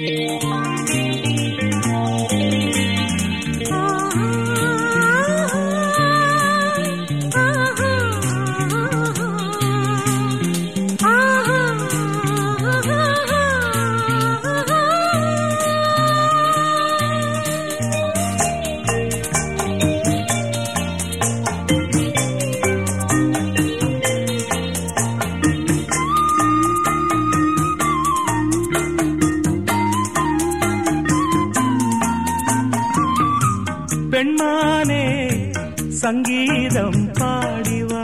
பெண்மானே சங்கீதம் பாடிவா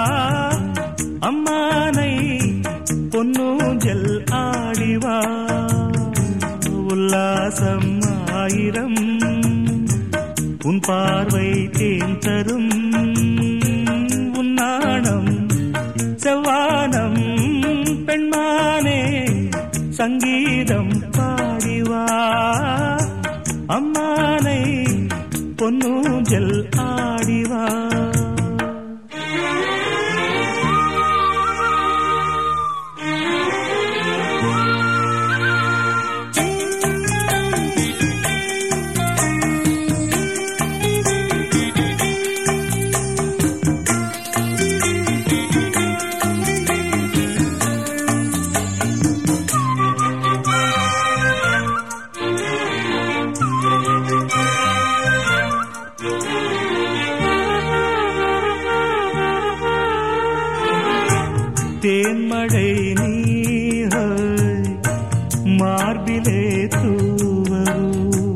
அம்மானை பொன்னூஞ்சல் ஆடிவா உல்லாசம் ஆயிரம் உன் பார்வை தேன் தரும் உன் நாணம் செவ்வானம் பெண்மானே சங்கீதம் பாடிவா அம்மானை பொன்னூஞ்சல் ஆடிவா தேன்மழை நீஹாய் மார்பிலே தூவரு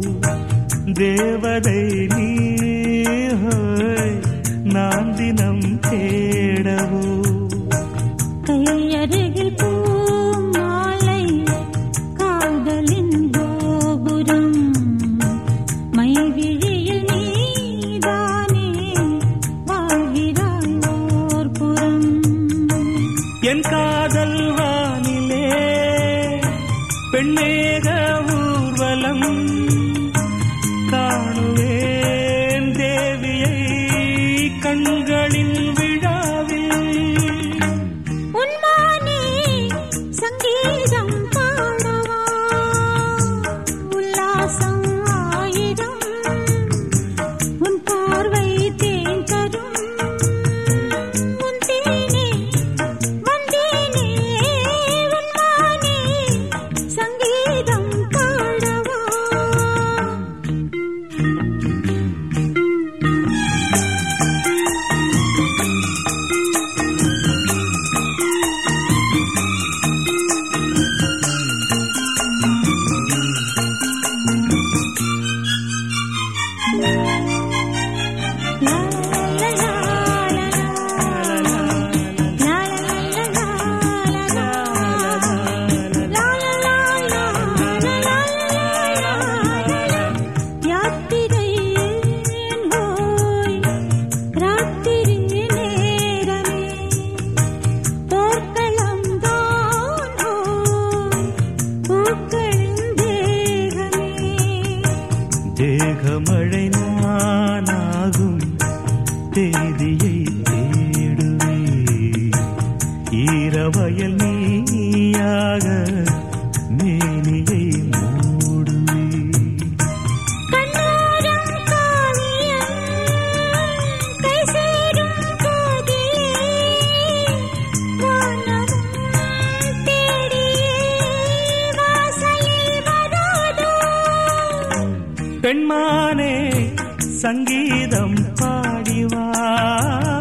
தேவதை நீஹாய் நான் தினம் தேடவோ கையருகில் பூமாலை காதலின் கோபுரம் மைவிழியில் நீதானே வாழ்கிறாய் ஓர் புறம் என் காதல் வானிலே பெண்ணேக ஊர்வலம் காணுவேன் தேவியை கண்களின் விழாவில் உன்மானே சங்கீதம் பாடவா உல்லாசம் ஆயிரம் உன் பார்வை தேன் தரும் உன் தேனே வந்தேனே உன்மானே சங்கீதம் பாடவா லா லா லா லா லா லா லா லா யாத்திரை போய் ராத்திரி நேரமே போர்க்களம் தான் போய் பூக்களின் தேகமே தேகமழை நானாகும் தேதியை தேடுவே ஈரவயல் நீயாக மேனியை மூடுவே கண்ணோரம் காவியம் கை சேரும் போதிலே வானமும் தேடியே வாசலில் வராதோ பெண்மானே சங்கீதம் பாடிவா